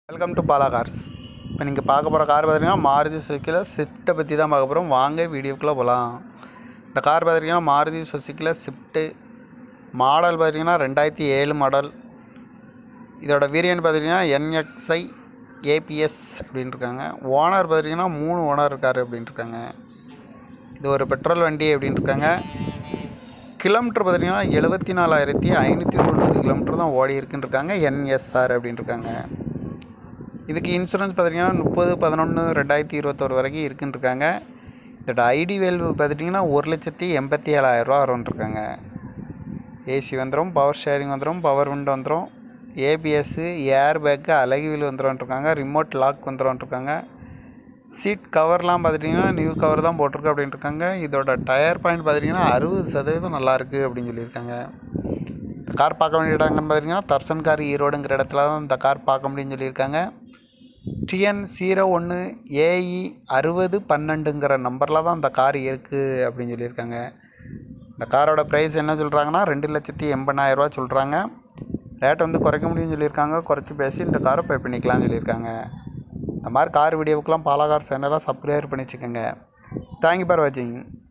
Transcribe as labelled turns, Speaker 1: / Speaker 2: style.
Speaker 1: welcome to Bala cars இப்போ நீங்கள் பார்க்க போகிற கார் பார்த்தீங்கன்னா மாருதி சுசுக்கியில் ஸ்விஃப்ட்டை பற்றி தான் பார்க்க போகிறோம் வாங்க வீடியோக்குள்ளே போகலாம் இந்த கார் பார்த்தீங்கன்னா மாருதி சுசுக்கியில் ஸ்விஃப்ட்டு மாடல் பார்த்தீங்கன்னா ரெண்டாயிரத்தி ஏழு மாடல் இதோட வேரியன்ட் பார்த்தீங்கன்னா என்எக்ஸ்ஐ ஏபிஎஸ் அப்படின்னு இருக்காங்க ஓனர் பார்த்தீங்கன்னா மூணு ஓனர் இருக்கார் அப்படின்ட்டு இருக்காங்க இது ஒரு பெட்ரோல் வண்டி அப்படின்ட்டு இருக்காங்க கிலோமீட்டர் பார்த்தீங்கன்னா எழுபத்தி நாலாயிரத்தி ஐநூற்றி தொண்ணூறு கிலோமீட்டர் தான் ஓடி இருக்குன்னு இருக்காங்க என்எஸ்ஆர் அப்படின்ட்டு இருக்காங்க இதுக்கு இன்சூரன்ஸ் பார்த்தீங்கன்னா முப்பது பதினொன்று ரெண்டாயிரத்தி இருபத்தோரு வரைக்கும் இருக்குன்னு இருக்காங்க இதோட ஐடி வேல்யூ பார்த்துட்டிங்கன்னா ஒரு லட்சத்தி எண்பத்தி ஏழாயிரரூவா வரும்னு இருக்காங்க ஏசி வந்துடும் பவர் ஷேரிங் வந்துடும் பவர் விண்டோ வந்துடும் ABS air bag alloy wheel வந்துடும் இருக்காங்க ரிமோட் லாக் வந்துடும் இருக்காங்க சீட் கவர்லாம் பார்த்துட்டிங்கன்னா நியூ கவர் தான் போட்டிருக்கு அப்படின்ட்டு இருக்காங்க இதோட டயர் பாயிண்ட் பார்த்துட்டிங்கன்னா அறுபது சதவீதம் நல்லாயிருக்கு அப்படின்னு சொல்லியிருக்காங்க இந்த கார் பார்க்க வேண்டிய இடங்கன்னு பார்த்தீங்கன்னா தர்சன் கார் ஈரோடுங்கிற இடத்துல தான் இந்த கார் பார்க்க முடியும்னு சொல்லியிருக்காங்க டிஎன் ஜீரோ ஒன்று ஏஇ அறுபது பன்னெண்டுங்கிற நம்பரில் தான் இந்த கார் இருக்குது அப்படின்னு சொல்லியிருக்காங்க இந்த காரோட ப்ரைஸ் என்ன சொல்கிறாங்கன்னா ரெண்டு லட்சத்தி எண்பதாயிரரூவா சொல்கிறாங்க ரேட் வந்து குறைக்க முடியும்னு சொல்லியிருக்காங்க குறைச்சி பேசி இந்த காரை பே பண்ணிக்கலாம்னு சொல்லியிருக்காங்க இந்த மாதிரி கார் வீடியோவுக்கெலாம் பாலா கார் சேனலாக சப்ஸ்கிரைப் பண்ணி வச்சுக்கோங்க தேங்க்யூ ஃபார் வாட்சிங்